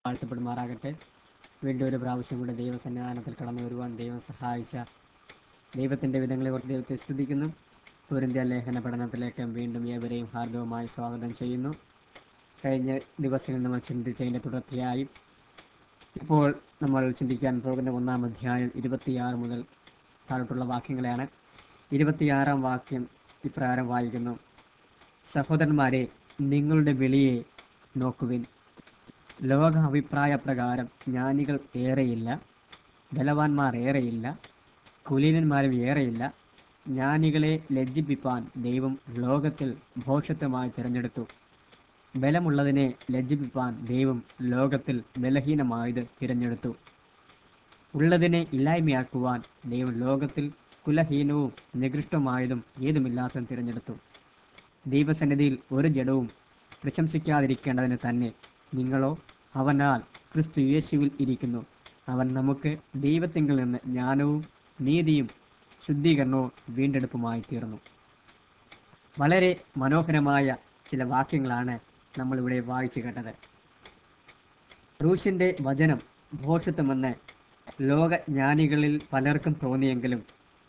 വാഴ്ത്തപ്പെടുമാറാകട്ടെ വീണ്ടും ഒരു പ്രാവശ്യം കൂടെ ദൈവസന്നിധാനത്തിൽ കടന്നു വരുവാൻ ദൈവം സഹായിച്ച ദൈവത്തിൻ്റെ വിധങ്ങളെ ഓർത്ത് ദൈവത്തെ സ്തുതിക്കുന്നു കുരിന്ത്യ ലേഖന പഠനത്തിലേക്ക് വീണ്ടും ഏവരെയും ഹാർദവമായി സ്വാഗതം ചെയ്യുന്നു കഴിഞ്ഞ ദിവസങ്ങളിൽ നമ്മൾ ചിന്തിച്ചതിൻ്റെ തുടർച്ചയായി ഇപ്പോൾ നമ്മൾ ചിന്തിക്കാൻ പോകുന്ന ഒന്നാം അധ്യായം ഇരുപത്തിയാറ് മുതൽ താഴോട്ടുള്ള വാക്യങ്ങളെയാണ് ഇരുപത്തിയാറാം വാക്യം ഇപ്രകാരം വായിക്കുന്നു സഹോദരന്മാരെ നിങ്ങളുടെ വിളിയെ നോക്കുവിൻ ലോക അഭിപ്രായ പ്രകാരം ജ്ഞാനികൾ ഏറെയില്ല ബലവാന്മാർ ഏറെയില്ല കുലീനന്മാരും ഏറെയില്ല ജ്ഞാനികളെ ലജ്ജിപ്പിപ്പാൻ ദൈവം ലോകത്തിൽ ഭോഷത്വമായി തിരഞ്ഞെടുത്തു ബലമുള്ളതിനെ ലജ്ജിപ്പിപ്പാൻ ദൈവം ലോകത്തിൽ ബലഹീനമായത് തിരഞ്ഞെടുത്തു ഉള്ളതിനെ ഇല്ലായ്മയാക്കുവാൻ ദൈവം ലോകത്തിൽ കുലഹീനവും നികൃഷ്ടമായതും ഏതുമില്ലാത്തതും തിരഞ്ഞെടുത്തു ദൈവസന്നിധിയിൽ ഒരു ജഡവും പ്രശംസിക്കാതിരിക്കേണ്ടതിന് തന്നെ നിങ്ങളോ അവനാൽ ക്രിസ്തു യേശുവിൽ ഇരിക്കുന്നു അവൻ നമുക്ക് ദൈവത്തിങ്കിൽ നിന്ന് ജ്ഞാനവും നീതിയും ശുദ്ധീകരണവും വീണ്ടെടുപ്പുമായി തീർന്നു വളരെ മനോഹരമായ ചില വാക്യങ്ങളാണ് നമ്മളിവിടെ വായിച്ചു കേട്ടത് റൂഷ്യന്റെ വചനം ഭോഷത്വമെന്ന് ലോകജ്ഞാനികളിൽ പലർക്കും തോന്നിയെങ്കിലും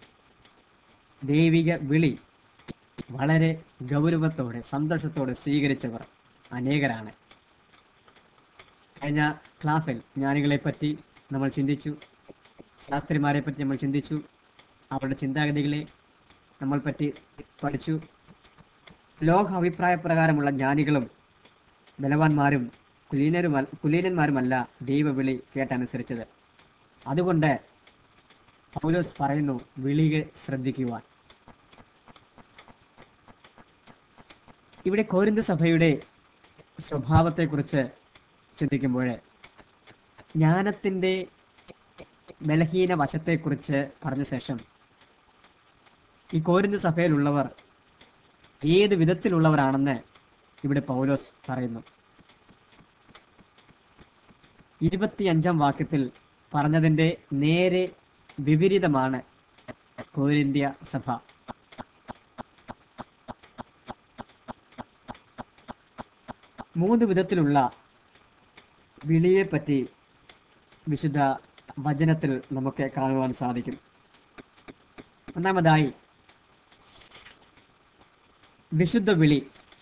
ദൈവിക വിളി വളരെ ഗൗരവത്തോടെ സന്തോഷത്തോടെ സ്വീകരിച്ചവർ അനേകരാണ് കഴിഞ്ഞ ക്ലാസ്സിൽ ജ്ഞാനികളെ പറ്റി നമ്മൾ ചിന്തിച്ചു ശാസ്ത്രിമാരെ പറ്റി നമ്മൾ ചിന്തിച്ചു അവരുടെ ചിന്താഗതികളെ നമ്മൾ പറ്റി പഠിച്ചു ലോക അഭിപ്രായ പ്രകാരമുള്ള ജ്ഞാനികളും ബലവാന്മാരും കുലീനരും കുലീനന്മാരുമല്ല ദൈവവിളി കേട്ടനുസരിച്ചത് അതുകൊണ്ട് പൗലോസ് പറയുന്നു വിളിയെ ശ്രദ്ധിക്കുവാൻ ഇവിടെ കോരിന്ത സഭയുടെ സ്വഭാവത്തെക്കുറിച്ച് ചിന്തിക്കുമ്പോൾ ജ്ഞാനത്തിൻ്റെ ബലഹീന വശത്തെക്കുറിച്ച് പറഞ്ഞ ശേഷം ഈ കോരിന്ത സഭയിലുള്ളവർ ഏത് വിധത്തിലുള്ളവരാണെന്ന് ഇവിടെ പൗലോസ് പറയുന്നു ഇരുപത്തിയഞ്ചാം വാക്യത്തിൽ പറഞ്ഞതിൻ്റെ നേരെ വിപരീതമാണ് കോരിന്ത്യ സഭ മൂന്ന് വിധത്തിലുള്ള വിളിയെപ്പറ്റി വിശുദ്ധ വചനത്തിൽ നമുക്ക് കാണുവാൻ സാധിക്കും ഒന്നാമതായി വിശുദ്ധ വിളി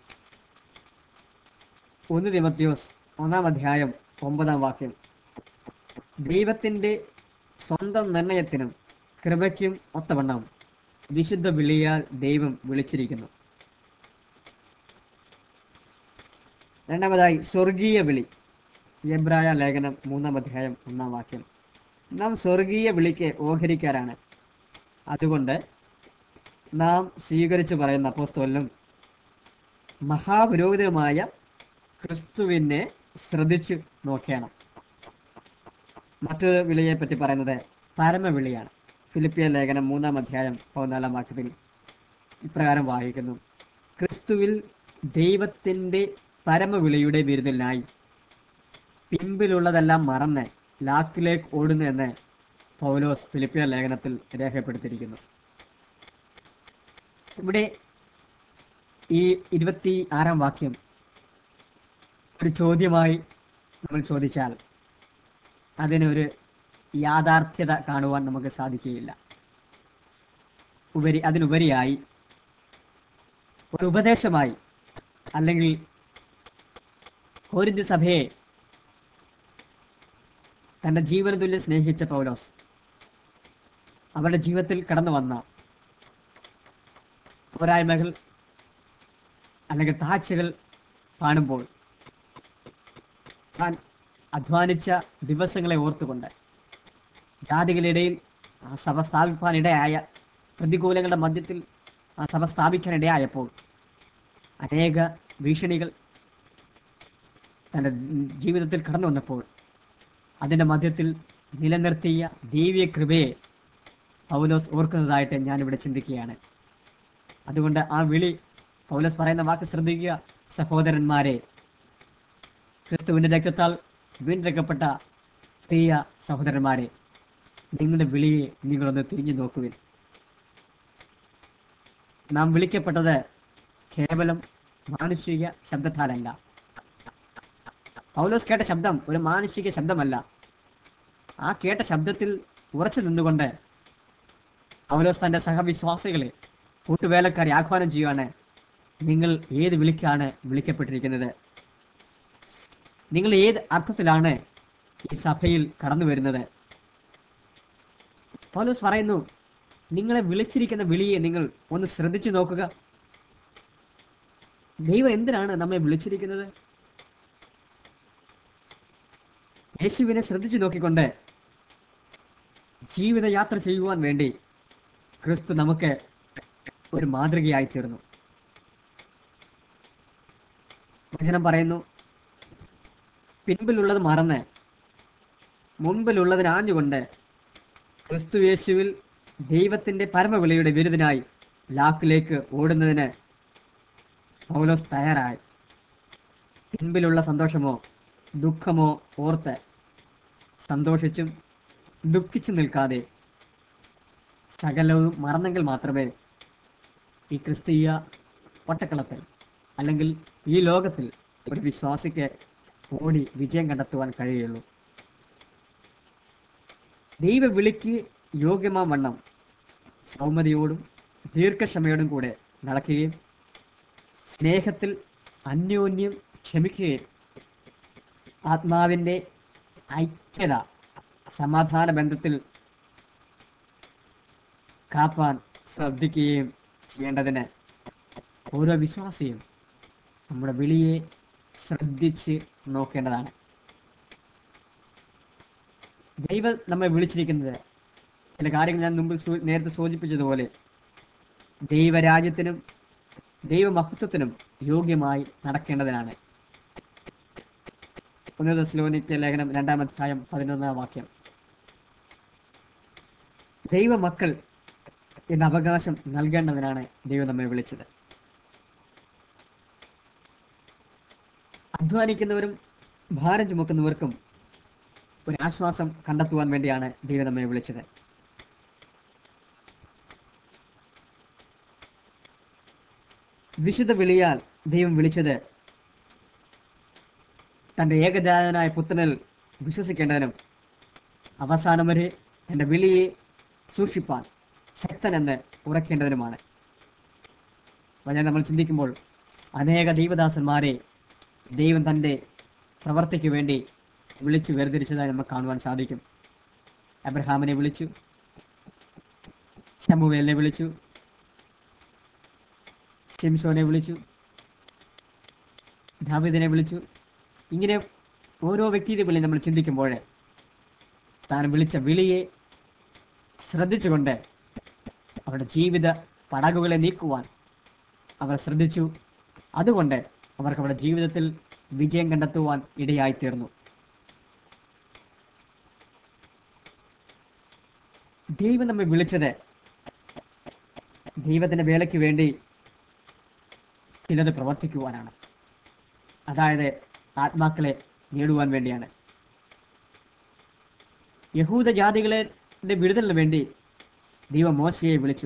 ഒന്ന് തിമത്യോസ് ഒന്നാം അധ്യായം ഒമ്പതാം വാക്യം ദൈവത്തിൻ്റെ സ്വന്തം നിർണയത്തിനും കൃപയ്ക്കും ഒത്തവണ്ണം വിശുദ്ധ വിളിയാൽ ദൈവം വിളിച്ചിരിക്കുന്നു രണ്ടാമതായി സ്വർഗീയ വിളി എബ്രായ ലേഖനം മൂന്നാം അധ്യായം ഒന്നാം വാക്യം നാം സ്വർഗീയ വിളിക്ക് ഓഹരിക്കാരാണ് അതുകൊണ്ട് നാം സ്വീകരിച്ചു പറയുന്ന അപ്പോസ്തോലിനും മഹാപുരോഹിതമായ ക്രിസ്തുവിനെ ശ്രദ്ധിച്ചു നോക്കണം മറ്റൊരു വിളിയെ പറ്റി പറയുന്നത് പരമവിളിയാണ് ഫിലിപ്പിയ ലേഖനം മൂന്നാം അധ്യായം പതിനാലാം വാക്യത്തിൽ ഇപ്രകാരം വായിക്കുന്നു ക്രിസ്തുവിൽ ദൈവത്തിൻ്റെ പരമവിളിയുടെ ബിരുദലിനായി പിമ്പിലുള്ളതെല്ലാം മറന്ന് ലാക്കിലേക്ക് ഓടുന്നു എന്ന് പൗലോസ് ഫിലിപ്പിയ ലേഖനത്തിൽ രേഖപ്പെടുത്തിയിരിക്കുന്നു ഇവിടെ ഈ ഇരുപത്തി ആറാം വാക്യം ഒരു ചോദ്യമായി നമ്മൾ ചോദിച്ചാൽ അതിനൊരു യാഥാർത്ഥ്യത കാണുവാൻ നമുക്ക് സാധിക്കുകയില്ല ഉപരി അതിനുപരിയായി ഒരു ഉപദേശമായി അല്ലെങ്കിൽ കോരിന്ത്യ സഭയെ തൻ്റെ ജീവന തുല്യം സ്നേഹിച്ച പൗലോസ് അവരുടെ ജീവിതത്തിൽ കടന്നു വന്ന പോരായ്മകൾ അല്ലെങ്കിൽ താഴ്ചകൾ കാണുമ്പോൾ താൻ അധ്വാനിച്ച ദിവസങ്ങളെ ഓർത്തുകൊണ്ട് ജാതികളിടയിൽ ആ സഭ സ്ഥാപിക്കാനിടയായ പ്രതികൂലങ്ങളുടെ മധ്യത്തിൽ ആ സഭ സ്ഥാപിക്കാനിടയായപ്പോൾ അനേക ഭീഷണികൾ തൻ്റെ ജീവിതത്തിൽ കടന്നു വന്നപ്പോൾ അതിൻ്റെ മധ്യത്തിൽ നിലനിർത്തിയ ദൈവീയ കൃപയെ പൗലോസ് ഓർക്കുന്നതായിട്ട് ഞാനിവിടെ ചിന്തിക്കുകയാണ് അതുകൊണ്ട് ആ വിളി പൗലോസ് പറയുന്ന വാക്ക് ശ്രദ്ധിക്കുക സഹോദരന്മാരെ ക്രിസ്തുവിൻ്റെ രക്തത്താൽ വീണ്ടെടുക്കപ്പെട്ട പ്രിയ സഹോദരന്മാരെ നിങ്ങളുടെ വിളിയെ നിങ്ങളൊന്ന് തിരിഞ്ഞു നോക്കുവിൻ നാം വിളിക്കപ്പെട്ടത് കേവലം മാനുഷിക ശബ്ദത്താലല്ല പൗലോസ് കേട്ട ശബ്ദം ഒരു മാനുഷിക ശബ്ദമല്ല ആ കേട്ട ശബ്ദത്തിൽ ഉറച്ചു നിന്നുകൊണ്ട് പൗലോസ് തന്റെ സഹവിശ്വാസികളെ കൂട്ടുവേലക്കാരെ ആഹ്വാനം ചെയ്യുവാണ് നിങ്ങൾ ഏത് വിളിക്കാണ് വിളിക്കപ്പെട്ടിരിക്കുന്നത് നിങ്ങൾ ഏത് അർത്ഥത്തിലാണ് ഈ സഭയിൽ കടന്നു വരുന്നത് പൗലോസ് പറയുന്നു നിങ്ങളെ വിളിച്ചിരിക്കുന്ന വിളിയെ നിങ്ങൾ ഒന്ന് ശ്രദ്ധിച്ചു നോക്കുക ദൈവം എന്തിനാണ് നമ്മെ വിളിച്ചിരിക്കുന്നത് യേശുവിനെ ശ്രദ്ധിച്ചു നോക്കിക്കൊണ്ട് ജീവിതയാത്ര ചെയ്യുവാൻ വേണ്ടി ക്രിസ്തു നമുക്ക് ഒരു മാതൃകയായി തീർന്നു വചനം പറയുന്നു പിൻപിലുള്ളത് മറന്ന് മുൻപിലുള്ളതിന് ആഞ്ഞുകൊണ്ട് ക്രിസ്തു യേശുവിൽ ദൈവത്തിന്റെ പരമവിളിയുടെ വിരുദ്ധനായി ലാക്കിലേക്ക് ഓടുന്നതിന് പൗലോസ് തയ്യാറായി പിൻപിലുള്ള സന്തോഷമോ ദുഃഖമോ ഓർത്ത് സന്തോഷിച്ചും ദുഃഖിച്ചു നിൽക്കാതെ സകലവും മറന്നെങ്കിൽ മാത്രമേ ഈ ക്രിസ്തീയ ഒട്ടക്കളത്തിൽ അല്ലെങ്കിൽ ഈ ലോകത്തിൽ ഒരു വിശ്വാസിക്ക് ഓടി വിജയം കണ്ടെത്തുവാൻ കഴിയുള്ളൂ ദൈവ വിളിക്ക് യോഗ്യമാം വണ്ണം സൗമ്യതയോടും ദീർഘക്ഷമയോടും കൂടെ നടക്കുകയും സ്നേഹത്തിൽ അന്യോന്യം ക്ഷമിക്കുകയും ആത്മാവിൻ്റെ ഐക്യത സമാധാന ബന്ധത്തിൽ കാപ്പാൻ ശ്രദ്ധിക്കുകയും ചെയ്യേണ്ടതിന് ഓരോ വിശ്വാസിയും നമ്മുടെ വിളിയെ ശ്രദ്ധിച്ച് നോക്കേണ്ടതാണ് ദൈവം നമ്മെ വിളിച്ചിരിക്കുന്നത് ചില കാര്യങ്ങൾ ഞാൻ മുമ്പ് സൂ- നേരത്തെ സൂചിപ്പിച്ചതുപോലെ ദൈവരാജ്യത്തിനും ദൈവമഹത്വത്തിനും യോഗ്യമായി നടക്കേണ്ടതിനാണ് ഉന്നത സ്ലോനിക്ക ലേഖനം രണ്ടാം അധ്യായം പതിനൊന്നാം വാക്യം ദൈവമക്കൾ എന്ന അവകാശം നൽകേണ്ടതിനാണ് ദൈവം നമ്മെ വിളിച്ചത് അധ്വാനിക്കുന്നവരും ഭാരം ചുമക്കുന്നവർക്കും ഒരു ആശ്വാസം കണ്ടെത്തുവാൻ വേണ്ടിയാണ് ദൈവം നമ്മെ വിളിച്ചത് വിശുദ്ധ വിളിയാൽ ദൈവം വിളിച്ചത് തന്റെ ഏകജാതനായ പുത്രനിൽ വിശ്വസിക്കേണ്ടതിനും അവസാനം വരെ തന്റെ വിളിയെ സൂക്ഷിപ്പാൻ ശക്തനെന്ന് ഉറക്കേണ്ടതിനുമാണ് വചനം നമ്മൾ ചിന്തിക്കുമ്പോൾ അനേക ദൈവദാസന്മാരെ ദൈവം തൻ്റെ പ്രവർത്തിക്ക് വേണ്ടി വിളിച്ചു വേർതിരിച്ചതായി നമുക്ക് കാണുവാൻ സാധിക്കും അബ്രഹാമിനെ വിളിച്ചു ശമുവേലിനെ വിളിച്ചു ഷിംഷോനെ വിളിച്ചു ദാവിദിനെ വിളിച്ചു ഇങ്ങനെ ഓരോ വ്യക്തിയുടെ വിളി നമ്മൾ ചിന്തിക്കുമ്പോൾ താൻ വിളിച്ച വിളിയെ ശ്രദ്ധിച്ചുകൊണ്ട് അവരുടെ ജീവിത പടകുകളെ നീക്കുവാൻ അവർ ശ്രദ്ധിച്ചു അതുകൊണ്ട് അവർക്ക് അവരുടെ ജീവിതത്തിൽ വിജയം കണ്ടെത്തുവാൻ ഇടയായി തീർന്നു ദൈവം നമ്മെ വിളിച്ചത് ദൈവത്തിന്റെ വേലയ്ക്ക് വേണ്ടി ചിലത് പ്രവർത്തിക്കുവാനാണ് അതായത് ആത്മാക്കളെ നേടുവാൻ വേണ്ടിയാണ് യഹൂദ ജാതികളെ വിടുതലിന് വേണ്ടി ദൈവം മോശയെ വിളിച്ചു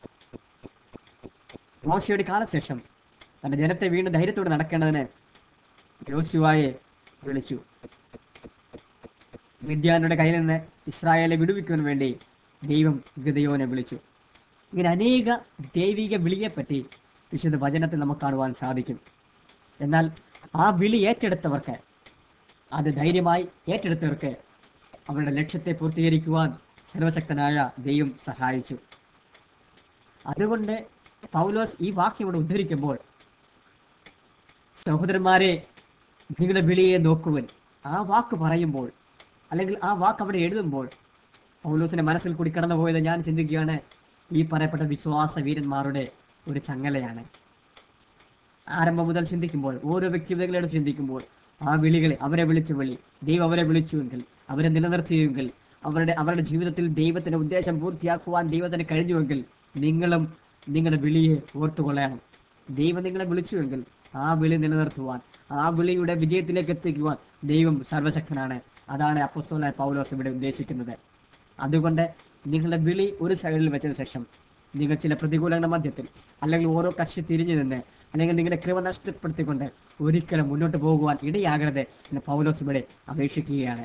മോശയുടെ കാലശേഷം തന്റെ ജനത്തെ വീണ്ടും ധൈര്യത്തോടെ നടക്കേണ്ടതിന് യോശുവായെ വിളിച്ചു വിദ്യാനുടെ കയ്യിൽ നിന്ന് ഇസ്രായേലെ വിടുവിക്കുവാൻ വേണ്ടി ദൈവം ഗതയോനെ വിളിച്ചു ഇങ്ങനെ അനേക ദൈവിക വിളിയെപ്പറ്റി വിശുദ്ധ വചനത്തിൽ നമുക്ക് കാണുവാൻ സാധിക്കും എന്നാൽ ആ വിളി ഏറ്റെടുത്തവർക്ക് അത് ധൈര്യമായി ഏറ്റെടുത്തവർക്ക് അവരുടെ ലക്ഷ്യത്തെ പൂർത്തീകരിക്കുവാൻ സർവശക്തനായ ദൈവം സഹായിച്ചു അതുകൊണ്ട് പൗലോസ് ഈ വാക്യം ഇവിടെ ഉദ്ധരിക്കുമ്പോൾ സഹോദരന്മാരെ നിങ്ങളുടെ വിളിയെ നോക്കുവൻ ആ വാക്ക് പറയുമ്പോൾ അല്ലെങ്കിൽ ആ വാക്ക് അവിടെ എഴുതുമ്പോൾ പൗലോസിന്റെ മനസ്സിൽ കൂടി കടന്നുപോയത് ഞാൻ ചിന്തിക്കുകയാണ് ഈ പറയപ്പെട്ട വിശ്വാസ വീരന്മാരുടെ ഒരു ചങ്ങലയാണ് ആരംഭം മുതൽ ചിന്തിക്കുമ്പോൾ ഓരോ വ്യക്തികളോട് ചിന്തിക്കുമ്പോൾ ആ വിളികളെ അവരെ വിളിച്ച വിളി ദൈവം അവരെ വിളിച്ചുവെങ്കിൽ അവരെ നിലനിർത്തിയെങ്കിൽ അവരുടെ അവരുടെ ജീവിതത്തിൽ ദൈവത്തിന്റെ ഉദ്ദേശം പൂർത്തിയാക്കുവാൻ ദൈവത്തിന് കഴിഞ്ഞുവെങ്കിൽ നിങ്ങളും നിങ്ങളുടെ വിളിയെ ഓർത്തുകൊള്ളണം ദൈവം നിങ്ങളെ വിളിച്ചുവെങ്കിൽ ആ വിളി നിലനിർത്തുവാൻ ആ വിളിയുടെ വിജയത്തിലേക്ക് എത്തിക്കുവാൻ ദൈവം സർവശക്തനാണ് അതാണ് അപ്പസ്തോലായ പൗലോസ് ഇവിടെ ഉദ്ദേശിക്കുന്നത് അതുകൊണ്ട് നിങ്ങളുടെ വിളി ഒരു സൈഡിൽ വെച്ചതിന് ശേഷം നിങ്ങൾ ചില പ്രതികൂലങ്ങളുടെ മധ്യത്തിൽ അല്ലെങ്കിൽ ഓരോ കക്ഷി തിരിഞ്ഞു നിന്ന് അല്ലെങ്കിൽ നിങ്ങളുടെ കൃപ നഷ്ടപ്പെടുത്തിക്കൊണ്ട് ഒരിക്കലും മുന്നോട്ട് പോകുവാൻ ഇടയാകരുത് എന്ന് പൗലോസ് ഇവിടെ അപേക്ഷിക്കുകയാണ്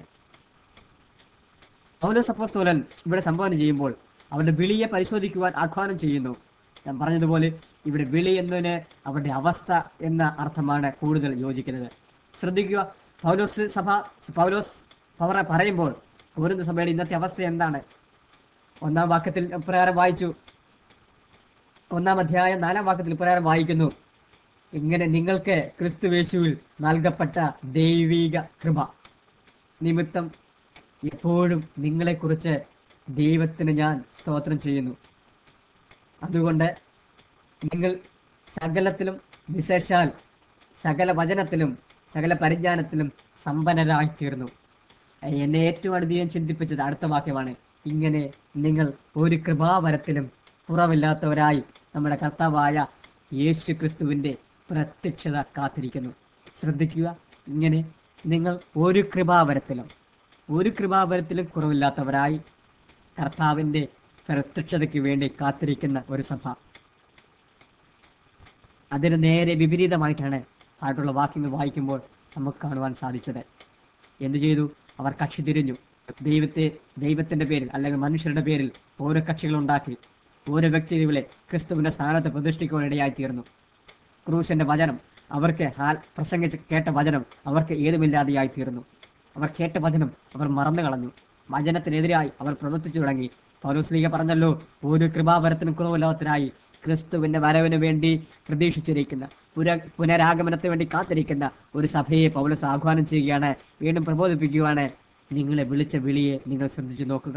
പൗലോസ് അപ്പോസ്തോലൻ ഇവിടെ സംഭാവന ചെയ്യുമ്പോൾ അവരുടെ വിളിയെ പരിശോധിക്കുവാൻ ആഹ്വാനം ചെയ്യുന്നു ഞാൻ പറഞ്ഞതുപോലെ ഇവിടെ വിളി എന്നതിന് അവരുടെ അവസ്ഥ എന്ന അർത്ഥമാണ് കൂടുതൽ യോജിക്കുന്നത് ശ്രദ്ധിക്കുക പൗലോസ് സഭ പൗലോസ് പവർ പറയുമ്പോൾ കോരിന്ത സഭയുടെ ഇന്നത്തെ അവസ്ഥ എന്താണ് ഒന്നാം വാക്യത്തിൽ പ്രകാരം വായിച്ചു ഒന്നാം അധ്യായം നാലാം വാക്യത്തിൽ പ്രകാരം വായിക്കുന്നു ഇങ്ങനെ നിങ്ങൾക്ക് ക്രിസ്തുവേശുവിൽ നൽകപ്പെട്ട ദൈവിക കൃപ നിമിത്തം എപ്പോഴും നിങ്ങളെക്കുറിച്ച് ദൈവത്തിന് ഞാൻ സ്തോത്രം ചെയ്യുന്നു അതുകൊണ്ട് നിങ്ങൾ സകലത്തിലും വിശേഷാൽ സകല വചനത്തിലും സകല പരിജ്ഞാനത്തിലും സമ്പന്നരായി തീർന്നു എന്നെ ഏറ്റവും അധികം ചിന്തിപ്പിച്ചത് അടുത്ത വാക്യമാണ് ഇങ്ങനെ നിങ്ങൾ ഒരു കൃപാവരത്തിലും കുറവില്ലാത്തവരായി നമ്മുടെ കർത്താവായ യേശു ക്രിസ്തുവിന്റെ പ്രത്യക്ഷത കാത്തിരിക്കുന്നു ശ്രദ്ധിക്കുക ഇങ്ങനെ നിങ്ങൾ ഒരു കൃപാവരത്തിലും ഒരു കൃപാവരത്തിലും കുറവില്ലാത്തവരായി കർത്താവിന്റെ പ്രത്യക്ഷതയ്ക്ക് വേണ്ടി കാത്തിരിക്കുന്ന ഒരു സഭ അതിന് നേരെ വിപരീതമായിട്ടാണ് ആയിട്ടുള്ള വാക്യങ്ങൾ വായിക്കുമ്പോൾ നമുക്ക് കാണുവാൻ സാധിച്ചത് എന്തു ചെയ്തു അവർ കക്ഷി തിരിഞ്ഞു ദൈവത്തെ ദൈവത്തിന്റെ പേരിൽ അല്ലെങ്കിൽ മനുഷ്യരുടെ പേരിൽ ഓരോ കക്ഷികൾ ഉണ്ടാക്കി ഓരോ വ്യക്തികളെ ക്രിസ്തുവിന്റെ സ്ഥാനത്ത് പ്രതിഷ്ഠിക്കുവാൻ ഇടയായി തീർന്നു ക്രൂശന്റെ വചനം അവർക്ക് ഹാൽ പ്രസംഗിച്ച് കേട്ട വചനം അവർക്ക് ഏതുമില്ലാതെയായി തീർന്നു അവർ കേട്ട വചനം അവർ മറന്നു കളഞ്ഞു വചനത്തിനെതിരായി അവർ പ്രവർത്തിച്ചു തുടങ്ങി പൗലോസ്ലീഗ പറഞ്ഞല്ലോ ഒരു കൃപാവരത്തിനും കുറവില്ലാത്തരായി ക്രിസ്തുവിന്റെ വരവിന് വേണ്ടി പ്രതീക്ഷിച്ചിരിക്കുന്ന പുര പുനരാഗമനത്തിന് വേണ്ടി കാത്തിരിക്കുന്ന ഒരു സഭയെ പൗലോസ് ആഹ്വാനം ചെയ്യുകയാണ് വീണ്ടും പ്രബോധിപ്പിക്കുകയാണ് നിങ്ങളെ വിളിച്ച വിളിയെ നിങ്ങൾ ശ്രദ്ധിച്ചു നോക്കുക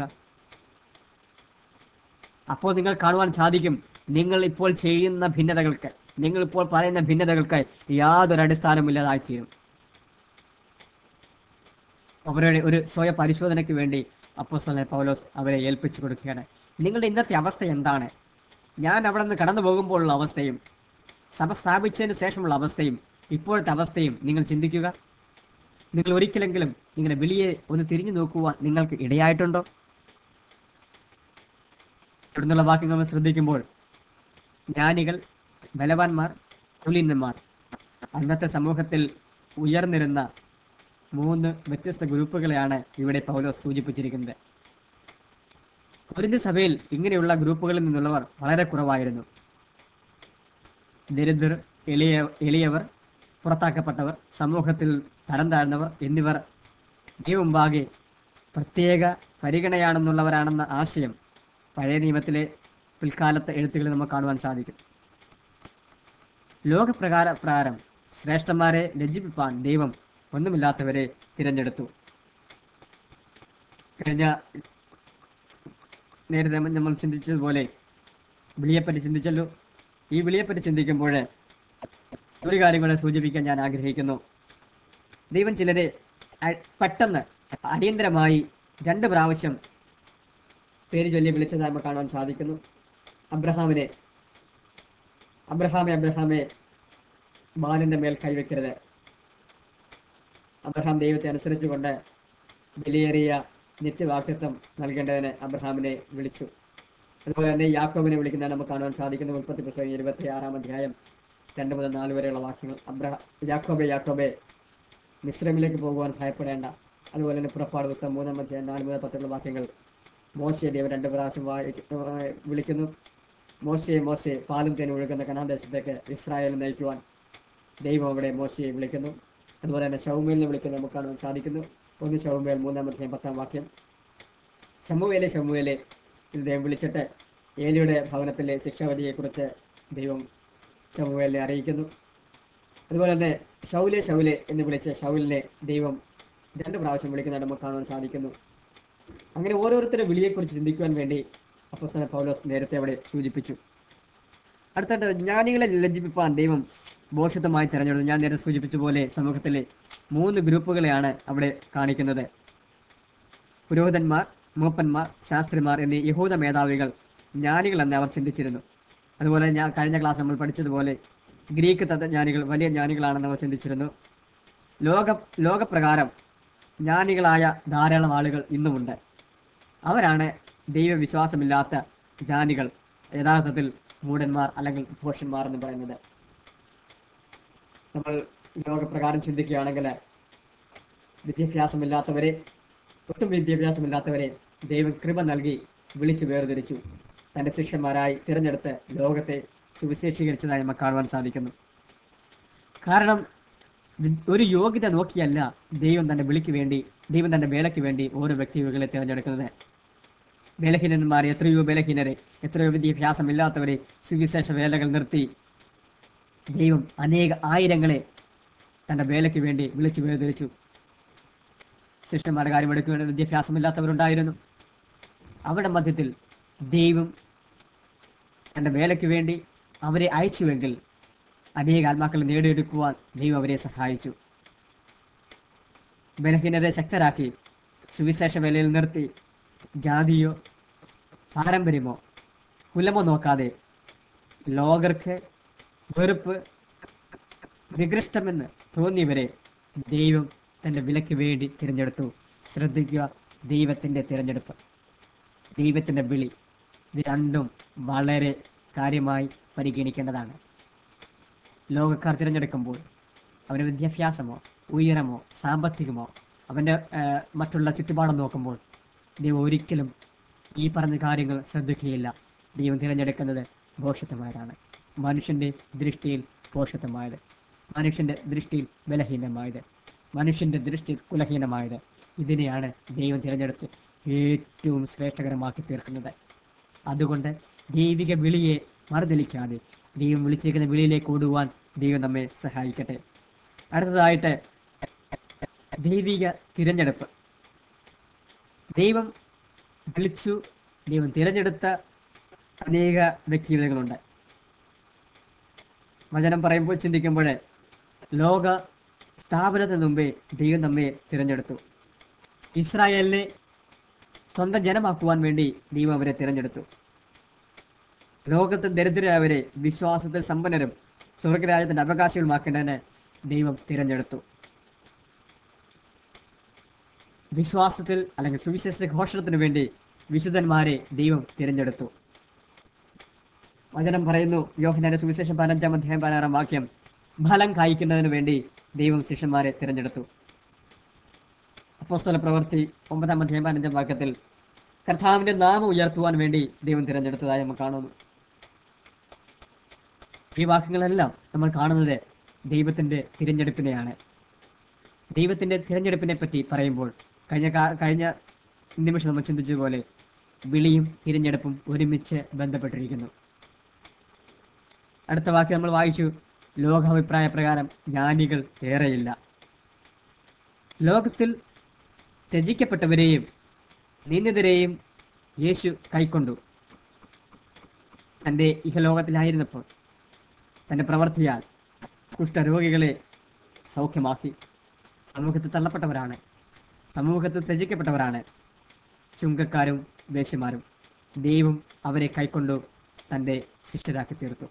അപ്പോൾ നിങ്ങൾ കാണുവാൻ സാധിക്കും നിങ്ങൾ ഇപ്പോൾ ചെയ്യുന്ന ഭിന്നതകൾക്ക് നിങ്ങൾ ഇപ്പോൾ പറയുന്ന ഭിന്നതകൾക്ക് യാതൊരു അടിസ്ഥാനമില്ലാതായിത്തീരും അവരുടെ ഒരു സ്വയ പരിശോധനയ്ക്ക് വേണ്ടി അപ്പോസ്തലൻ പൗലോസ് അവരെ ഏൽപ്പിച്ചു കൊടുക്കുകയാണ് നിങ്ങളുടെ ഇന്നത്തെ അവസ്ഥ എന്താണ് ഞാൻ അവിടെ നിന്ന് കടന്നു പോകുമ്പോഴുള്ള അവസ്ഥയും സഭ സ്ഥാപിച്ചതിന് ശേഷമുള്ള അവസ്ഥയും ഇപ്പോഴത്തെ അവസ്ഥയും നിങ്ങൾ ചിന്തിക്കുക നിങ്ങൾ ഒരിക്കലെങ്കിലും നിങ്ങളുടെ വിളിയെ ഒന്ന് തിരിഞ്ഞു നോക്കുവാൻ നിങ്ങൾക്ക് ഇടയായിട്ടുണ്ടോ ഇവിടുന്നുള്ള വാക്യങ്ങൾ നമ്മൾ ശ്രദ്ധിക്കുമ്പോൾ ജ്ഞാനികൾ ബലവാന്മാർ കുലീനന്മാർ അന്നത്തെ സമൂഹത്തിൽ ഉയർന്നിരുന്ന മൂന്ന് വ്യത്യസ്ത ഗ്രൂപ്പുകളെയാണ് ഇവിടെ പൗലോസ് സൂചിപ്പിച്ചിരിക്കുന്നത് കൊരിന്ത സഭയിൽ ഇങ്ങനെയുള്ള ഗ്രൂപ്പുകളിൽ നിന്നുള്ളവർ വളരെ കുറവായിരുന്നു ദരിദ്രർ എളിയ എളിയവർ പുറത്താക്കപ്പെട്ടവർ സമൂഹത്തിൽ തരം താഴ്ന്നവർ എന്നിവർ ദൈവമുമ്പാകെ പ്രത്യേക പരിഗണയാണെന്നുള്ളവരാണെന്ന ആശയം പഴയ നിയമത്തിലെ പിൽക്കാലത്തെ എഴുത്തുകളിൽ നമുക്ക് കാണുവാൻ സാധിക്കും ലോകപ്രകാര പ്രകാരം ശ്രേഷ്ഠന്മാരെ ലജ്ജിപ്പിപ്പാൻ ദൈവം ഒന്നുമില്ലാത്തവരെ തിരഞ്ഞെടുത്തു കഴിഞ്ഞ നേരത്തെ നമ്മൾ ചിന്തിച്ചതുപോലെ വിളിയെപ്പറ്റി ചിന്തിച്ചല്ലോ ഈ വിളിയെപ്പറ്റി ചിന്തിക്കുമ്പോൾ ഒരു കാര്യം കൂടെ സൂചിപ്പിക്കാൻ ഞാൻ ആഗ്രഹിക്കുന്നു ദൈവം ചിലരെ അ- പെട്ടെന്ന് അടിയന്തരമായി രണ്ട് പ്രാവശ്യം പേര് ചൊല്ലി വിളിച്ചതായി നമുക്ക് കാണാൻ സാധിക്കുന്നു അബ്രഹാമിനെ അബ്രഹാമെ അബ്രഹാമെ ബാലന്റെ മേൽ കൈവയ്ക്കരുത് അബ്രഹാം ദൈവത്തെ അനുസരിച്ചുകൊണ്ട് വിലയേറിയ നിത്യവാക്യത്വം നൽകേണ്ടതിന് അബ്രഹാമിനെ വിളിച്ചു അതുപോലെ തന്നെ യാക്കോബിനെ വിളിക്കുന്നതാണ് നമുക്ക് കാണുവാൻ സാധിക്കുന്ന ഉൽപ്പത്തി പുസ്തകം ഇരുപത്തി ആറാം അധ്യായം രണ്ട് മുതൽ നാല് വരെയുള്ള വാക്യങ്ങൾ അബ്രഹാം യാക്കോബെ യാക്കോബെ മിശ്രമിലേക്ക് പോകുവാൻ ഭയപ്പെടേണ്ട അതുപോലെ തന്നെ പുറപ്പാട് പുസ്തകം മൂന്നാം അധ്യായം നാല് മുതൽ പത്തുള്ള വാക്യങ്ങൾ മോശയെ ദൈവം രണ്ട് പ്രാവശ്യം വായി- ഏർ വിളിക്കുന്നു മോശയെ മോശയെ പാലും തേനും ഒഴുകുന്ന കനാദേശത്തേക്ക് ഇസ്രായേലിനെ നയിക്കുവാൻ ദൈവം അവിടെ മോശയെ വിളിക്കുന്നു അതുപോലെ തന്നെ ഷൗമേലിനെ വിളിക്കുന്നത് നമുക്ക് കാണാൻ സാധിക്കുന്നു ഒന്ന് ഷൗമേൽ മൂന്നാം അധ്യായം പത്താം വാക്യം ശമുവേലെ ശമുവേലെ എന്ന് ദൈവം വിളിച്ചിട്ട് ഏലിയുടെ ഭവനത്തിലെ ശിക്ഷാവധിയെക്കുറിച്ച് ദൈവം ശമുവേലിനെ അറിയിക്കുന്നു അതുപോലെ തന്നെ ഷൗലെ ഷൗലെ എന്ന് വിളിച്ച ഷൗലിനെ ദൈവം രണ്ട് പ്രാവശ്യം വിളിക്കുന്നതായിട്ട് നമുക്ക് കാണാൻ സാധിക്കുന്നു അങ്ങനെ ഓരോരുത്തരുടെ വിളിയെക്കുറിച്ച് ചിന്തിക്കുവാൻ വേണ്ടി അപ്പോസ്തല പൗലോസ് നേരത്തെ അവിടെ സൂചിപ്പിച്ചു അടുത്തായിട്ട് ജ്ഞാനികളെ ലജ്ജിപ്പിപ്പാൻ ദൈവം ബോഷത്വമായി തിരഞ്ഞെടുത്തു ഞാൻ നേരത്തെ സൂചിപ്പിച്ച പോലെ സമൂഹത്തിലെ മൂന്ന് ഗ്രൂപ്പുകളെയാണ് അവിടെ കാണിക്കുന്നത് പുരോഹിതന്മാർ മൂപ്പന്മാർ ശാസ്ത്രിമാർ എന്നീ യഹൂദ മേധാവികൾ ജ്ഞാനികൾ എന്ന് അവർ ചിന്തിച്ചിരുന്നു അതുപോലെ ഞാൻ കഴിഞ്ഞ ക്ലാസ് നമ്മൾ പഠിച്ചതുപോലെ ഗ്രീക്ക് തത്വജ്ഞാനികൾ വലിയ ജ്ഞാനികളാണെന്ന് അവർ ചിന്തിച്ചിരുന്നു ലോക ലോകപ്രകാരം ജ്ഞാനികളായ ധാരാളം ആളുകൾ ഇന്നുമുണ്ട് അവരാണ് ദൈവവിശ്വാസമില്ലാത്ത ജ്ഞാനികൾ യഥാർത്ഥത്തിൽ മൂഢന്മാർ അല്ലെങ്കിൽ ഭോഷന്മാർ എന്ന് പറയുന്നത് നമ്മൾ ലോകപ്രകാരം ചിന്തിക്കുകയാണെങ്കിൽ വിദ്യാഭ്യാസമില്ലാത്തവരെ ഒട്ടും വിദ്യാഭ്യാസമില്ലാത്തവരെ ദൈവം കൃപ നൽകി വിളിച്ചു വേർതിരിച്ചു തന്റെ ശിഷ്യന്മാരായി തിരഞ്ഞെടുത്ത് ലോകത്തെ സുവിശേഷീകരിച്ചതായി നമുക്ക് കാണുവാൻ സാധിക്കുന്നു കാരണം വി- ഒരു യോഗ്യത നോക്കിയല്ല ദൈവം തന്റെ വിളിക്ക് വേണ്ടി ദൈവം തന്റെ വേലയ്ക്ക് വേണ്ടി ഓരോ വ്യക്തികളെ തിരഞ്ഞെടുക്കുന്നത് ബലഹീനന്മാർ എത്രയോ ബലഹീനരെ എത്രയോ വിദ്യാഭ്യാസമില്ലാത്തവരെ സുവിശേഷ വേലകൾ നിർത്തി ദൈവം അനേക ആയിരങ്ങളെ തന്റെ വേലയ്ക്ക് വേണ്ടി വിളിച്ചു വേർതിരിച്ചു ശിഷ്യന്മാരുടെ കാര്യം എടുക്കുകയാണെങ്കിൽ വിദ്യാഭ്യാസമില്ലാത്തവരുണ്ടായിരുന്നു അവിടെ മധ്യത്തിൽ ദൈവം തന്റെ വേലയ്ക്ക് വേണ്ടി അവരെ അയച്ചുവെങ്കിൽ അനേക ആത്മാക്കളെ നേടിയെടുക്കുവാൻ ദൈവം അവരെ സഹായിച്ചു ബലഹീനരെ ശക്തരാക്കി സുവിശേഷ വേലയിൽ നിർത്തി ജാതിയോ പാരമ്പര്യമോ കുലമോ നോക്കാതെ ലോകർക്ക് വെറുപ്പ് നികൃഷ്ടമെന്ന് തോന്നിയവരെ ദൈവം തന്റെ വിലയ്ക്ക് വേണ്ടി തിരഞ്ഞെടുത്തു ശ്രദ്ധിക്കുക ദൈവത്തിന്റെ തിരഞ്ഞെടുപ്പ് ദൈവത്തിന്റെ വിളി ഇത് രണ്ടും വളരെ കാര്യമായി പരിഗണിക്കേണ്ടതാണ് ലോകക്കാർ തിരഞ്ഞെടുക്കുമ്പോൾ അവന് വിദ്യാഭ്യാസമോ ഉയരമോ സാമ്പത്തികമോ അവൻ്റെ മറ്റുള്ള ചുറ്റുപാടും നോക്കുമ്പോൾ ദൈവം ഒരിക്കലും ഈ പറഞ്ഞ കാര്യങ്ങൾ ശ്രദ്ധിക്കുകയില്ല ദൈവം തിരഞ്ഞെടുക്കുന്നത് ഭോഷത്വമായതാണ് മനുഷ്യൻ്റെ ദൃഷ്ടിയിൽ ഭോഷത്വമായത് മനുഷ്യൻ്റെ ദൃഷ്ടിയിൽ ബലഹീനമായത് മനുഷ്യൻ്റെ ദൃഷ്ടിയിൽ കുലഹീനമായത് ഇതിനെയാണ് ദൈവം തിരഞ്ഞെടുത്ത് ഏറ്റവും ശ്രേഷ്ഠകരമാക്കി തീർക്കുന്നത് അതുകൊണ്ട് ദൈവിക വിളിയെ മറുതലിക്കാതെ ദൈവം വിളിച്ചിരിക്കുന്ന വിളിയിലേക്ക് ഓടുവാൻ ദൈവം നമ്മെ സഹായിക്കട്ടെ അടുത്തതായിട്ട് ദൈവിക തിരഞ്ഞെടുപ്പ് ദൈവം വിളിച്ചു ദൈവം തിരഞ്ഞെടുത്ത അനേക വ്യക്തികളുണ്ട് വചനം പറയുമ്പോൾ ചിന്തിക്കുമ്പോൾ ലോക സ്ഥാപനത്തിന് മുമ്പേ ദൈവം നമ്മെ തിരഞ്ഞെടുത്തു ഇസ്രായേലിനെ സ്വന്തം ജനമാക്കുവാൻ വേണ്ടി ദൈവം അവരെ തിരഞ്ഞെടുത്തു ലോകത്ത് ദരിദ്രരായവരെ വിശ്വാസത്തിൽ സമ്പന്നരും സ്വർഗരാജ്യത്തിന്റെ അവകാശികളുമാക്കേണ്ടതിന് ദൈവം തിരഞ്ഞെടുത്തു വിശ്വാസത്തിൽ അല്ലെങ്കിൽ സുവിശേഷ ഘോഷണത്തിന് വേണ്ടി വിശുദ്ധന്മാരെ ദൈവം തിരഞ്ഞെടുത്തു വചനം പറയുന്നു യോഹനാന്റെ സുവിശേഷം പതിനഞ്ചാം അധ്യായം പതിനാറാം വാക്യം ഫലം കായ്ക്കുന്നതിന് വേണ്ടി ദൈവം ശിഷ്യന്മാരെ തിരഞ്ഞെടുത്തു അപ്പോസ്തല പ്രവൃത്തി ഒമ്പതാം അധ്യായം പതിനഞ്ചാം വാക്യത്തിൽ കർത്താവിന്റെ നാമം ഉയർത്തുവാൻ വേണ്ടി ദൈവം തിരഞ്ഞെടുത്തതായി നമ്മൾ കാണുന്നു ഈ വാക്യങ്ങളെല്ലാം നമ്മൾ കാണുന്നത് ദൈവത്തിന്റെ തിരഞ്ഞെടുപ്പിനെയാണ് ദൈവത്തിന്റെ തിരഞ്ഞെടുപ്പിനെ പറ്റി പറയുമ്പോൾ കഴിഞ്ഞ കാ- കഴിഞ്ഞ നിമിഷം നമ്മൾ ചിന്തിച്ചതുപോലെ വിളിയും തിരഞ്ഞെടുപ്പും ഒരുമിച്ച് ബന്ധപ്പെട്ടിരിക്കുന്നു അടുത്ത വാക്യം നമ്മൾ വായിച്ചു ലോകാഭിപ്രായ പ്രകാരം ജ്ഞാനികൾ ഏറെയില്ല ലോകത്തിൽ ത്യജിക്കപ്പെട്ടവരെയും നിന്ദിതരെയും യേശു കൈക്കൊണ്ടു തൻ്റെ ഇഹലോകത്തിലായിരുന്നപ്പോൾ തൻ്റെ പ്രവർത്തിയാൽ കുഷ്ഠരോഗികളെ സൗഖ്യമാക്കി സമൂഹത്തിൽ തള്ളപ്പെട്ടവരാണ് സമൂഹത്തിൽ ത്യജിക്കപ്പെട്ടവരാണ് ചുങ്കക്കാരും വേശ്യമാരും ദൈവം അവരെ കൈക്കൊണ്ടു തൻ്റെ ശിഷ്ടരാക്കി തീർത്തു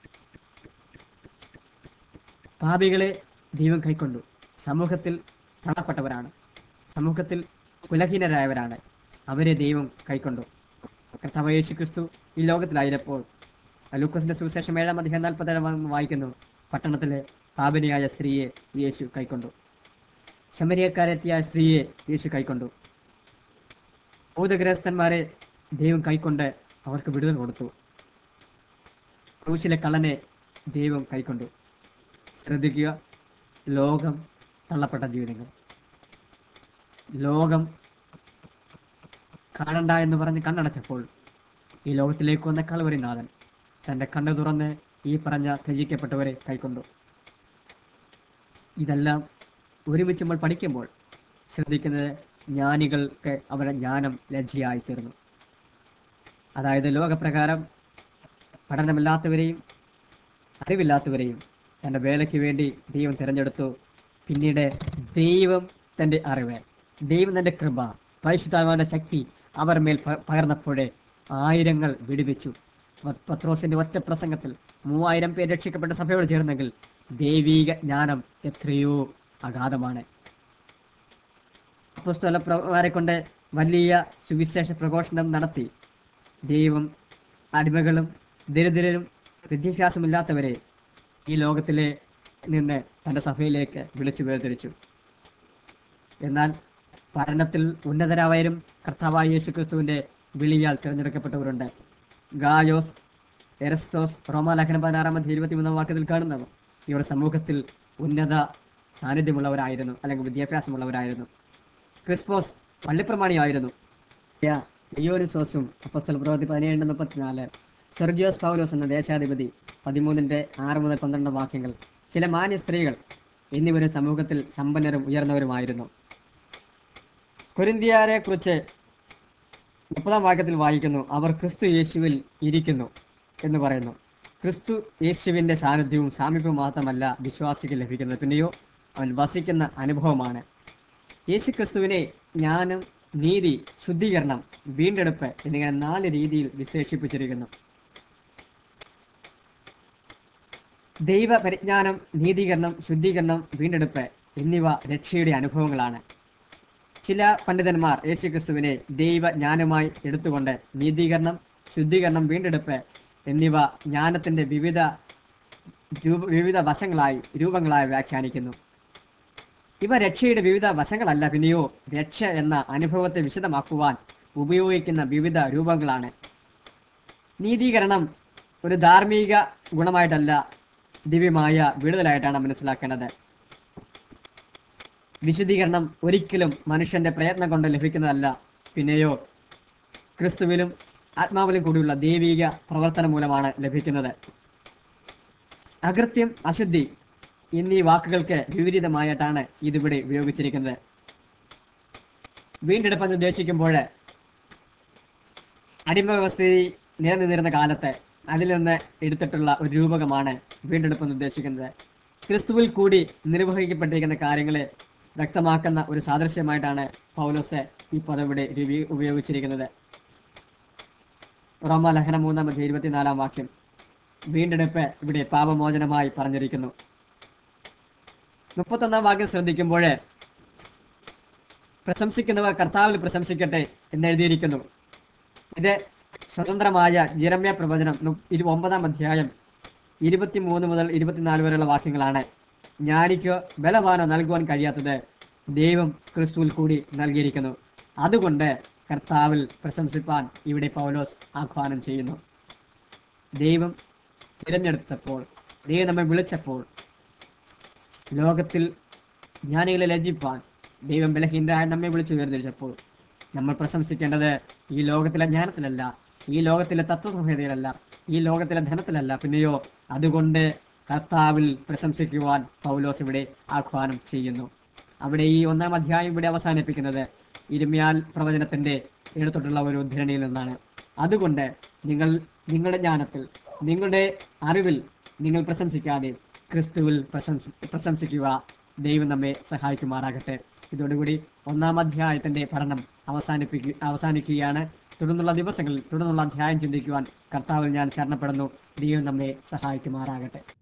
പാപികളെ ദൈവം കൈക്കൊണ്ടു സമൂഹത്തിൽ തള്ളപ്പെട്ടവരാണ് സമൂഹത്തിൽ കുലഹീനരായവരാണ് അവരെ ദൈവം കൈക്കൊണ്ടു കർത്താവ് യേശു ക്രിസ്തു ഈ ലോകത്തിലായിരുന്നപ്പോൾ ലൂക്കോസിന്റെ സുവിശേഷം ഏഴാം അധികം നാൽപ്പത്തേഴാം വായിക്കുന്നു പട്ടണത്തിലെ പാപിനിയായ സ്ത്രീയെ യേശു കൈക്കൊണ്ടു ശമരിയക്കാരെത്തിയ സ്ത്രീയെ യേശു കൈക്കൊണ്ടു ഭൂതഗ്രഹസ്ഥന്മാരെ ദൈവം കൈക്കൊണ്ട് അവർക്ക് വിടുതൽ കൊടുത്തു ക്രൂശിലെ കള്ളനെ ദൈവം കൈക്കൊണ്ടു ശ്രദ്ധിക്കുക ലോകം തള്ളപ്പെട്ട ജീവിതങ്ങൾ ലോകം കാണണ്ട എന്ന് പറഞ്ഞ് കണ്ണടച്ചപ്പോൾ ഈ ലോകത്തിലേക്ക് വന്ന കലവരിനാഥൻ തൻ്റെ കണ്ണ് തുറന്ന് ഈ പറഞ്ഞ ത്യജിക്കപ്പെട്ടവരെ കൈക്കൊണ്ടു ഇതെല്ലാം ഒരുമിച്ച് നമ്മൾ പഠിക്കുമ്പോൾ ശ്രദ്ധിക്കുന്നത് ജ്ഞാനികൾക്ക് അവരുടെ ജ്ഞാനം ലജ്ജയായി തീർന്നു അതായത് ലോകപ്രകാരം പഠനമില്ലാത്തവരെയും അറിവില്ലാത്തവരെയും തൻ്റെ വേലയ്ക്ക് വേണ്ടി ദൈവം തിരഞ്ഞെടുത്തു പിന്നീട് ദൈവം തൻ്റെ അറിവ് ദൈവം തൻ്റെ കൃപ പരിശുദ്ധാത്മാവിൻ്റെ ശക്തി അവർ മേൽ പ- പകർന്നപ്പോഴേ ആയിരങ്ങൾ വിടുവിച്ചു പ- പത്രോസിന്റെ ഒറ്റ പ്രസംഗത്തിൽ മൂവായിരം പേർ രക്ഷിക്കപ്പെട്ട സഭയോട് ചേർന്നെങ്കിൽ ദൈവീക ജ്ഞാനം എത്രയോ അഗാധമാണ് അപ്പോസ്തല പ്രവരെ കൊണ്ട് വലിയ സുവിശേഷ പ്രഘോഷണം നടത്തി ദൈവം അടിമകളും ദരിദ്രരും വിദ്യാഭ്യാസമില്ലാത്തവരെ ഈ ലോകത്തിലെ നിന്ന് തൻ്റെ സഭയിലേക്ക് വിളിച്ചു വേർതിരിച്ചു എന്നാൽ പഠനത്തിൽ ഉന്നതരായവരും കർത്താവായ യേശു ക്രിസ്തുവിൻ്റെ വിളിയാൽ തിരഞ്ഞെടുക്കപ്പെട്ടവരുണ്ട് ഗായോസ് എറസ്തോസ് റോമാലേഖനം പതിനാറാമത് ഇരുപത്തിമൂന്നാം വാക്യത്തിൽ കാണുന്നവർ ഇവർ സമൂഹത്തിൽ ഉന്നത സാന്നിധ്യമുള്ളവരായിരുന്നു അല്ലെങ്കിൽ വിദ്യാഭ്യാസമുള്ളവരായിരുന്നു ക്രിസ്പോസ് പള്ളിപ്രമാണിയായിരുന്നു ലിയോനിസോസും അപ്പസ്തല പ്രവൃത്തി പതിനേഴ് മുപ്പത്തിനാല് സെർഗിയോസ് പൗലോസ് എന്ന ദേശാധിപതി പതിമൂന്നിന്റെ ആറ് മുതൽ പന്ത്രണ്ട് വാക്യങ്ങൾ ചില മാന്യ സ്ത്രീകൾ എന്നിവരും സമൂഹത്തിൽ സമ്പന്നരും ഉയർന്നവരുമായിരുന്നു കൊരിന്തിയാരെ കുറിച്ച് മുപ്പതാം വാക്യത്തിൽ വായിക്കുന്നു അവർ ക്രിസ്തു യേശുവിൽ ഇരിക്കുന്നു എന്ന് പറയുന്നു ക്രിസ്തു യേശുവിന്റെ സാന്നിധ്യവും സാമീപ്യവും മാത്രമല്ല വിശ്വാസിക്ക് ലഭിക്കുന്നത് പിന്നെയോ അവൻ വസിക്കുന്ന അനുഭവമാണ് യേശു ക്രിസ്തുവിനെ ജ്ഞാനം നീതി ശുദ്ധീകരണം വീണ്ടെടുപ്പ് എന്നിങ്ങനെ നാല് രീതിയിൽ വിശേഷിപ്പിച്ചിരിക്കുന്നു ദൈവ പരിജ്ഞാനം നീതീകരണം ശുദ്ധീകരണം വീണ്ടെടുപ്പ് എന്നിവ രക്ഷയുടെ അനുഭവങ്ങളാണ് ചില പണ്ഡിതന്മാർ യേശുക്രിസ്തുവിനെ ദൈവജ്ഞാനമായി എടുത്തുകൊണ്ട് നീതീകരണം ശുദ്ധീകരണം വീണ്ടെടുപ്പ് എന്നിവ ജ്ഞാനത്തിന്റെ വിവിധ രൂപ വിവിധ വശങ്ങളായി രൂപങ്ങളായി വ്യാഖ്യാനിക്കുന്നു ഇവ രക്ഷയുടെ വിവിധ വശങ്ങളല്ല പിന്നെയോ രക്ഷ എന്ന അനുഭവത്തെ വിശദമാക്കുവാൻ ഉപയോഗിക്കുന്ന വിവിധ രൂപങ്ങളാണ് നീതീകരണം ഒരു ധാർമ്മിക ഗുണമായിട്ടല്ല ദിവ്യമായ വിടുതലായിട്ടാണ് മനസ്സിലാക്കേണ്ടത് വിശുദ്ധീകരണം ഒരിക്കലും മനുഷ്യന്റെ പ്രയത്നം കൊണ്ട് ലഭിക്കുന്നതല്ല പിന്നെയോ ക്രിസ്തുവിലും ആത്മാവിലും കൂടിയുള്ള ദൈവിക പ്രവർത്തനം മൂലമാണ് ലഭിക്കുന്നത് അകൃത്യം അശുദ്ധി എന്നീ വാക്കുകൾക്ക് വിപരീതമായിട്ടാണ് ഇതിവിടെ ഉപയോഗിച്ചിരിക്കുന്നത് വീണ്ടെടുപ്പെന്ന് ഉദ്ദേശിക്കുമ്പോൾ അടിമ വ്യവസ്ഥയിൽ നിലനിന്നിരുന്ന കാലത്ത് അതിൽ നിന്ന് എടുത്തിട്ടുള്ള ഒരു രൂപകമാണ് വീണ്ടെടുപ്പെന്ന് ഉദ്ദേശിക്കുന്നത് ക്രിസ്തുവിൽ കൂടി നിർവഹിക്കപ്പെട്ടിരിക്കുന്ന കാര്യങ്ങളെ വ്യക്തമാക്കുന്ന ഒരു സാദൃശ്യമായിട്ടാണ് പൗലോസ് ഈ പദം ഇവിടെ ഉപയോ- ഉപയോഗിച്ചിരിക്കുന്നത് റോമാലഹനം മൂന്നാമത്തെ ഇരുപത്തിനാലാം വാക്യം വീണ്ടെടുപ്പ് ഇവിടെ പാപമോചനമായി പറഞ്ഞിരിക്കുന്നു മുപ്പത്തൊന്നാം വാക്യം ശ്രദ്ധിക്കുമ്പോൾ പ്രശംസിക്കുന്നവർ കർത്താവിൽ പ്രശംസിക്കട്ടെ എന്ന് എഴുതിയിരിക്കുന്നു ഇത് സ്വതന്ത്രമായ ജെറമ്യ പ്രവചനം നു- ഇരു- ഒമ്പതാം അധ്യായം ഇരുപത്തിമൂന്ന് മുതൽ ഇരുപത്തിനാല് വരെയുള്ള വാക്യങ്ങളാണ് ജ്ഞാനിക്കോ ബലവാനോ നൽകുവാൻ കഴിയാത്തത് ദൈവം ക്രിസ്തുവിൽ കൂടി നൽകിയിരിക്കുന്നു അതുകൊണ്ട് കർത്താവിൽ പ്രശംസിപ്പാൻ ഇവിടെ പൗലോസ് ആഹ്വാനം ചെയ്യുന്നു ദൈവം തിരഞ്ഞെടുത്തപ്പോൾ ദൈവം നമ്മെ വിളിച്ചപ്പോൾ ലോകത്തിൽ ജ്ഞാനികളെ ലജ്ജിപ്പാൻ ദൈവം ബലഹീനരായ നമ്മെ വിളിച്ചു വേർതിരിച്ചപ്പോൾ നമ്മൾ പ്രശംസിക്കേണ്ടത് ഈ ലോകത്തിലെ ജ്ഞാനത്തിലല്ല ഈ ലോകത്തിലെ തത്വസംഹിതയിലല്ല ഈ ലോകത്തിലെ ധനത്തിലല്ല പിന്നെയോ അതുകൊണ്ട് കർത്താവിൽ പ്രശംസിക്കുവാൻ പൗലോസ് ഇവിടെ ആഹ്വാനം ചെയ്യുന്നു അവിടെ ഈ ഒന്നാം അധ്യായം ഇവിടെ അവസാനിപ്പിക്കുന്നത് ഇരുമ്യാൽ പ്രവചനത്തിന്റെ എടുത്തിട്ടുള്ള ഒരു ഉദ്ധരണിയിൽ നിന്നാണ് അതുകൊണ്ട് നിങ്ങൾ നിങ്ങളുടെ ജ്ഞാനത്തിൽ നിങ്ങളുടെ അറിവിൽ നിങ്ങൾ പ്രശംസിക്കാതെ ക്രിസ്തുവിൽ പ്രശംസ പ്രശംസിക്കുക ദൈവം നമ്മെ സഹായിക്കുമാറാകട്ടെ ഇതോടുകൂടി ഒന്നാം അധ്യായത്തിന്റെ പഠനം അവസാനിപ്പിക്കുക അവസാനിക്കുകയാണ് തുടർന്നുള്ള ദിവസങ്ങളിൽ തുടർന്നുള്ള അധ്യായം ചിന്തിക്കുവാൻ കർത്താവിൽ ഞാൻ ശരണപ്പെടുന്നു ദൈവം നമ്മെ സഹായിക്കുമാറാകട്ടെ